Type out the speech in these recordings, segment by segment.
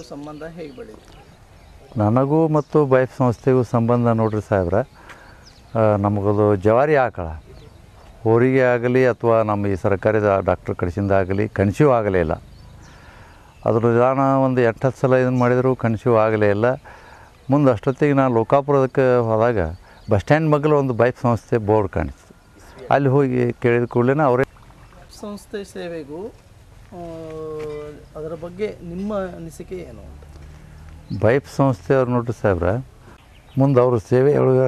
ಸಂಬಂಧ ಹೇಗೆ ಬೆಳೀತು ನನಗೂ ಮತ್ತು ಬೈಫ್ ಸಂಸ್ಥೆಗೂ ಸಂಬಂಧ ನೋಡ್ರಿ ಸಾಹೇಬ್ರ ಆ, ನಮಗದು ಜವಾರಿ ಆಕಳ ಹೋರಿಗೆ ಆಗಲಿ ಅಥವಾ ನಮ್ಮ ಈ ಸರ್ಕಾರಿ ಡಾಕ್ಟ್ರ್ ಕಡೆಸಿಂದ ಆಗಲಿ ಕನ್ಸ್ಯೂ ಆಗಲೇ ಇಲ್ಲ ಅದ್ರ ನಿಧಾನ ಒಂದು ಎಂಟು ಹತ್ತು ಸಲ ಇದನ್ನು ಮಾಡಿದರೂ ಕನ್ಸ್ಯೂ ಆಗಲೇ ಇಲ್ಲ ಮುಂದೆ ಅಷ್ಟೊತ್ತಿಗೆ ನಾನು ಲೋಕಾಪುರದಕ್ಕೆ ಹೋದಾಗ ಬಸ್ ಸ್ಟ್ಯಾಂಡ್ ಮಗ್ಲು ಒಂದು ಬೈಕ್ ಸಂಸ್ಥೆ ಬೋರ್ಡ್ ಕಾಣಿಸ್ತು ಅಲ್ಲಿ ಹೋಗಿ ಕೇಳಿದ ಕೂಡಲೇ ಅವರೇ ಸಂಸ್ಥೆ ಸೇವೆಗೂ ಆ, ಅದರ ಬಗ್ಗೆ ನಿಮ್ಮ ಅನಿಸಿಕೆ ಏನು ಅಂತ ಬೈಪ್ ಸಂಸ್ಥೆಯವ್ರು ನೋಡ್ರಿ ಸಾಹೇಬ್ರ ಮುಂದೆ ಅವ್ರ ಸೇವೆ ಒಳಗೆ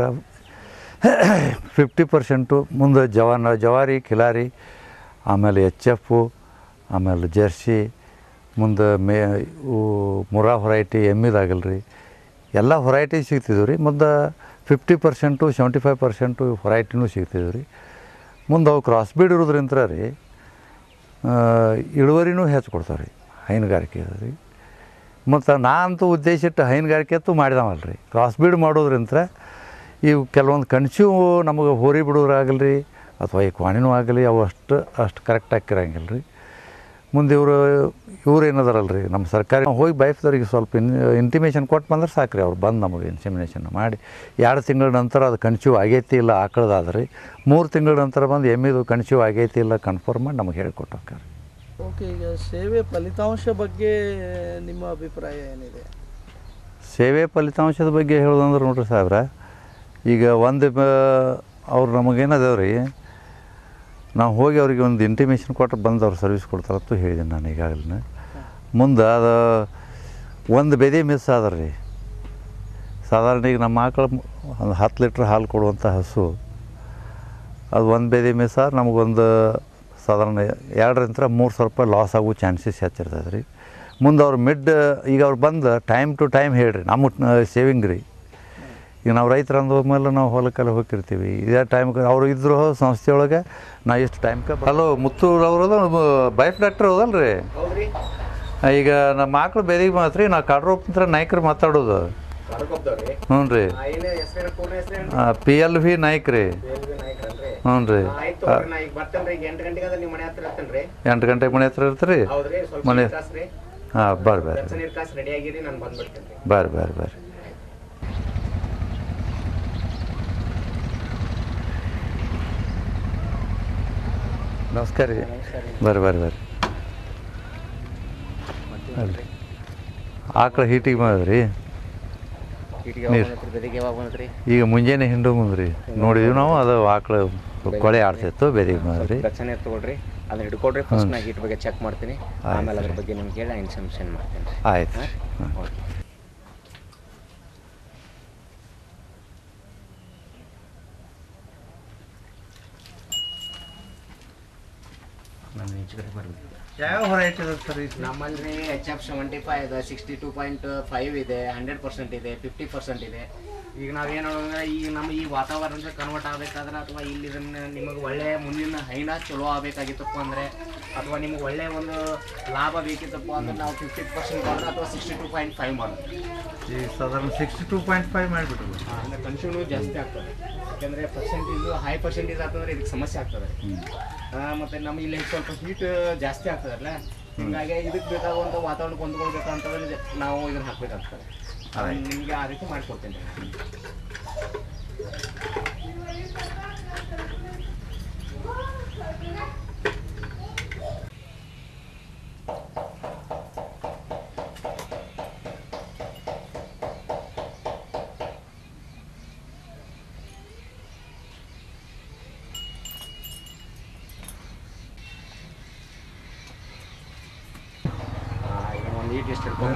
ಫಿಫ್ಟಿ ಪರ್ಸೆಂಟು ಮುಂದೆ ಜವಾನ ಜವಾರಿ ಕಿಲಾರಿ ಆಮೇಲೆ ಎಚ್ ಎಫು ಆಮೇಲೆ ಜರ್ಸಿ ಮುಂದೆ ಮೇ ಇವು ಮುರಾ ಹೊರೈಟಿ ಎಮ್ಮಿದಾಗಲ್ಲ ರೀ ಎಲ್ಲ ಹೊರೈಟಿ ಸಿಗ್ತಿದ್ವು ರೀ ಮುಂದೆ fifty percent seventy five percent ಹೊರೈಟಿನೂ ಸಿಗ್ತಿದ್ವು ರೀ ಮುಂದೆ ಅವು ಕ್ರಾಸ್ ಬೀಡ್ ಇರೋದ್ರಿಂತ ರೀ ಆ, ಇಳುವರಿನೂ ಹೆಚ್ಚು ಕೊಡ್ತಾವೆ ರೀ ಹೈನುಗಾರಿಕೆ ರೀ ಮತ್ತು ನಾ ಅಂತೂ ಉದ್ದೇಶ ಇಟ್ಟು ಹೈನುಗಾರಿಕೆ ಅಂತೂ ಮಾಡಿದವಲ್ಲ ರೀ ಕ್ರಾಸ್ ಬೀಡ್ ಮಾಡೋದ್ರಿಂತ ಇವು ಕೆಲವೊಂದು ಕನ್ಸ್ಯೂ ನಮಗೆ ಹೋರಿ ಬಿಡೋದ್ರಾಗಲ್ಲ ರೀ ಅಥವಾ ಈ ಕ್ವಾಣಿನೂ ಆಗಲಿ ಅವು ಅಷ್ಟು ಅಷ್ಟು ಕರೆಕ್ಟ್ ಆಗಿರಂಗಿಲ್ಲ ರೀ ಮುಂದೆ ಇವರು ಇವ್ರು ಏನದಾರಲ್ಲ ರೀ ನಮ್ಮ ಸರ್ಕಾರಿ ಹೋಗಿ ಬೈಫ್ದವ್ರಿಗೆ ಸ್ವಲ್ಪ ಇನ್ ಇಂಟಿಮೇಷನ್ ಕೊಟ್ಟು ಬಂದ್ರೆ ಸಾಕು ರೀ ಅವ್ರು ಬಂದು ನಮಗೆ ಇನ್ಸಿಮಿನೇಷನ್ ಮಾಡಿ ಎರಡು ತಿಂಗಳ ನಂತರ ಅದು ಕನ್ಸ್ಯೂ ಆಗೈತಿ ಇಲ್ಲ ಆಕಳದಾದ್ರೆ ರೀ ಮೂರು ತಿಂಗಳ ನಂತರ ಬಂದು ಎಮ್ಮಿದು ಕನ್ಸ್ಯೂ ಆಗೈತಿ ಇಲ್ಲ ಕನ್ಫರ್ಮ್ ಮಾಡಿ ನಮಗೆ ಹೇಳಿಕೊಟ್ಟು ಹೋಗ್ತಾರೆ ಓಕೆ ಈಗ ಸೇವೆ ಫಲಿತಾಂಶ ಬಗ್ಗೆ ನಿಮ್ಮ ಅಭಿಪ್ರಾಯ ಏನಿದೆ ಸೇವೆ ಫಲಿತಾಂಶದ ಬಗ್ಗೆ ಹೇಳೋದಂದ್ರೆ ನೋಡ್ರಿ ಸಾಹೇಬ್ರ ಈಗ ಒಂದು ಅವ್ರು ನಮಗೇನದೇವ್ ರೀ ನಾವು ಹೋಗಿ ಅವ್ರಿಗೆ ಒಂದು ಇಂಟಿಮೇಷನ್ ಕೊಟ್ಟು ಬಂದು ಅವ್ರು ಸರ್ವಿಸ್ ಕೊಡ್ತಾರತ್ತು ಹೇಳಿದ್ದೀನಿ ನಾನು ಈಗಾಗಲೇ ಮುಂದೆ ಅದು ಒಂದು ಬೆದೆ ಮಿಸ್ ಆದ್ರೆ ರೀ ಸಾಧಾರಣ ಈಗ ನಮ್ಮ ಆಕಳು ಒಂದು ಹತ್ತು ಲೀಟ್ರ್ ಹಾಲು ಕೊಡುವಂಥ ಹಸು ಅದು ಒಂದು ಬೇದಿ ಮಿಸ್ ಆದ್ರೆ ನಮಗೊಂದು ಸಾಧಾರಣ ಎರಡರಿಂದ ಮೂರು ಸಾವಿರ ರೂಪಾಯಿ ಲಾಸ್ ಆಗೋ ಚಾನ್ಸಸ್ ಹೆಚ್ಚಿರ್ತದೆ ರೀ ಮುಂದೆ ಅವ್ರು ಮಿಡ್ ಈಗ ಅವ್ರು ಬಂದು ಟೈಮ್ ಟು ಟೈಮ್ ಹೇಳ್ರಿ ನಮ್ಮ ಸೇವಿಂಗ್ ರೀ ಈಗ ನಾವು ರೈತರು ಅಂದ್ಮೇಲೆ ನಾವು ಹೊಲಕ್ಕೆಲ್ಲ ಹೋಗಿರ್ತೀವಿ ಇದೇ ಟೈಮ್ಗೆ ಅವರು ಇದ್ರು ಸಂಸ್ಥೆಯೊಳಗೆ ನಾ ಎಷ್ಟು ಟೈಮ್ಗೆ ಹಲೋ ಮುತ್ತು ಅವ್ರದ್ದು ಬೈಫ್ ಡಾಕ್ಟ್ರ್ ಹೌದಲ್ಲ ರೀ ಈಗ ನಮ್ಮ ಮಕ್ಳು ಬೆದಿಗೆ ಮಾತ್ರ ರೀ ನಾ ಕಾಡ್ರೋಪಂತ್ರ ನಾಯ್ಕರು ಮಾತಾಡೋದು ಹ್ಞೂ ರೀ ಪಿ ಎಲ್ ವಿ ನಾಯ್ಕ್ ರೀ ಹ್ಞೂ ರೀ ಆಯ್ತು ನಾ ಈಗ ಬರ್ತೇನ್ರಿ ಈಗ ಎಂಟು ಗಂಟೆಗೆ ನಿಮ್ಮ ಮನೆ ಹತ್ರ ಇರ್ತೇನ್ರಿ ಎಂಟು ಗಂಟೆಗೆ ಮನೆ ಹತ್ರ ಇರ್ತೀರಿ ಹೌದ್ರಿ ಸ್ವಲ್ಪ ಮನೆ ನೀರ್ ಕಾಸ್ರಿ ಹಾಂ ಬರ್ರಿ ಬರ್ರಿ ಬೆಚ್ಚ ನೀರ್ ಕಾಸ್ ರೆಡಿ ಆಗಿರಿ ನಾನು ಬಂದ್ಬಿಡ್ತೇನ್ರಿ ಬರ್ರಿ ಬರ್ರಿ ಬರ್ರಿ ನಮಸ್ಕಾರ ರೀ ಬರ್ರಿ ಬರ್ರಿ ಬರ್ರಿ ಅಲ್ರಿ ಆಕಳ ಹೀಟಿಗೆ ಬಂದದ್ರಿ ನೀರು ಬೆದಿಗೆ ಯಾವಾಗ ಬಂದ್ರಿ ಈಗ ಮುಂಜಾನೆ ಹಿಂಡು ಮುಂದ್ರಿ ನೋಡಿದ್ವಿ ನಾವು ಅದು ಆಕಳ ಕೊಳೆ ಆಡ್ತಿತ್ತು ಬೆದಿಗೆ ಬಂದ್ರಿ ಬೆಚ್ಚ ನೀರ್ ತಗೊಳ್ರಿ ಅದನ್ನ ಹಿಡ್ಕೊಳ್ರಿ ಫಸ್ಟ್ ನಾ ಹೀಟ್ ಬಗ್ಗೆ ಚೆಕ್ ಮಾಡ್ತೀನಿ ಆಮೇಲೆ ಅದ್ರ ಬಗ್ಗೆ ನಿಮ್ಗೆ ಹೇಳಿ ಇನ್ಫಾರ್ಮೇಷನ್ ಮಾಡ್ತೀನಿ ಆಯ್ತು ಹಾಂ ನಾನು ಈಚೆ ಕಡೆ ಬರ್ಬೇಕು ಯಾವ ಹೊರೈಟಿ ಅದ ಸರ್ ನಮ್ಮಲ್ಲಿ ಎಚ್ ಎಫ್ ಸೆವೆಂಟಿ ಫೈವ್ ಇದೆ ಸಿಕ್ಸ್ಟಿ ಟೂ ಪಾಯಿಂಟ್ ಫೈವ್ ಇದೆ ಹಂಡ್ರೆಡ್ ಪರ್ಸೆಂಟ್ ಇದೆ ಫಿಫ್ಟಿ ಪರ್ಸೆಂಟ್ ಇದೆ ಈಗ ನಾವೇನು ಅಂದ್ರೆ ಈಗ ನಮ್ಮ ಈ ವಾತಾವರಣಕ್ಕೆ ಕನ್ವರ್ಟ್ ಆಗಬೇಕಾದ್ರೆ ಅಥವಾ ಇಲ್ಲಿ ಇದನ್ನ ನಿಮಗೆ ಒಳ್ಳೆ ಮುಂದಿನ ಹೈನ ಚಲೋ ಆಗಬೇಕಾಗಿತ್ತಪ್ಪ ಅಂದರೆ ಅಥವಾ ನಿಮ್ಗೆ ಒಳ್ಳೆ ಒಂದು ಲಾಭ ಬೇಕಿತ್ತಪ್ಪ ಅಂದ್ರೆ ನಾವು ಫಿಫ್ಟಿ ಪರ್ಸೆಂಟ್ ಮಾಡೋದು ಅಥವಾ ಸಿಕ್ಸ್ಟಿ ಟೂ ಪಾಯಿಂಟ್ ಫೈವ್ ಮಾಡೋದು ಈ ಸಾಧಾರಣ ಸಿಕ್ಸ್ಟಿ ಟೂ ಪಾಯಿಂಟ್ ಫೈವ್ ಮಾಡಿಬಿಟ್ರು ಅಂದರೆ ಕನ್ಸ್ಯೂನು ಜಾಸ್ತಿ ಆಗ್ತದೆ ಯಾಕೆಂದರೆ ಪರ್ಸೆಂಟೇಜು ಹೈ ಪರ್ಸೆಂಟೇಜ್ ಆಗ್ತದ್ರೆ ಇದಕ್ಕೆ ಸಮಸ್ಯೆ ಆಗ್ತದೆ ಮತ್ತು ನಮ್ಮ ಇಲ್ಲಿ ಸ್ವಲ್ಪ ಹೀಟ್ ಜಾಸ್ತಿ ಆಗ್ತದಲ್ಲ ಹಿಂಗಾಗಿ ಇದಕ್ಕೆ ಬೇಕಾಗುವಂಥ ವಾತಾವರಣಕ್ಕೆ ಹೊಂದ್ಕೊಳ್ಬೇಕಂತಂದ್ರೆ ನಾವು ಇದನ್ನ ಹಾಕ್ಬೇಕಾಗ್ತದೆ ನಿಮಗೆ ಆ ರೀತಿ ಮಾಡಿಕೊಡ್ತೇನೆ ಒಂದು ಈಟ್ ಎಷ್ಟು ಇಟ್ಕೊಂಡು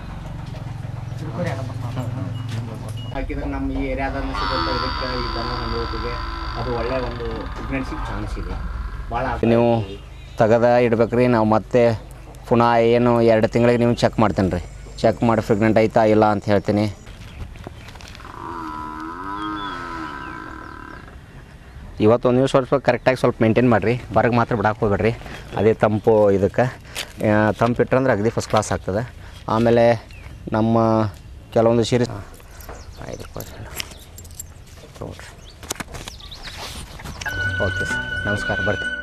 ಹಾಕಿದ್ರೆ ನಮ್ಮ ಈ ಏರಿಯಾದಲ್ಲಿ ಸಿಗುವಂಥ ಇದಕ್ಕೆ ಈ ದನ ಹೊಂದೋತಿಗೆ ಅದು ಒಳ್ಳೆ ಒಂದು ಪ್ರೆಗ್ನೆನ್ಸಿಗೆ ಚಾನ್ಸ್ ಇದೆ ಭಾಳ ನೀವು ತೆಗದ ಇಡ್ಬೇಕ್ರಿ ನಾವು ಮತ್ತೆ ಪುನಃ ಏನು ಎರಡು ತಿಂಗಳಿಗೆ ನೀವು ಚೆಕ್ ಮಾಡ್ತೇನೆ ರೀ ಚೆಕ್ ಮಾಡಿ ಪ್ರೆಗ್ನೆಂಟ್ ಐತಾ ಇಲ್ಲ ಅಂತ ಹೇಳ್ತೀನಿ ಇವತ್ತೊಂದು ದಿವಸ ಸ್ವಲ್ಪ ಕರೆಕ್ಟಾಗಿ ಸ್ವಲ್ಪ ಮೇಂಟೈನ್ ಮಾಡಿರಿ ಹೊರಗೆ ಮಾತ್ರ ಬಿಡಕ್ಕೆ ಹೋಗ್ಬೇಡ್ರಿ ಅದೇ ತಂಪು ಇದಕ್ಕೆ ತಂಪು ಇಟ್ರಂದ್ರೆ ಅಗದಿ ಫಸ್ಟ್ ಕ್ಲಾಸ್ ಆಗ್ತದೆ ಆಮೇಲೆ ನಮ್ಮ ಕೆಲವೊಂದು ಸೀರೆ ಐದು ಪರ್ಸೆಂಟ್ ತೊಗೊಳ್ರಿ ಓಕೆ ಸರ್ ನಮಸ್ಕಾರ ಬರ್ತೀನಿ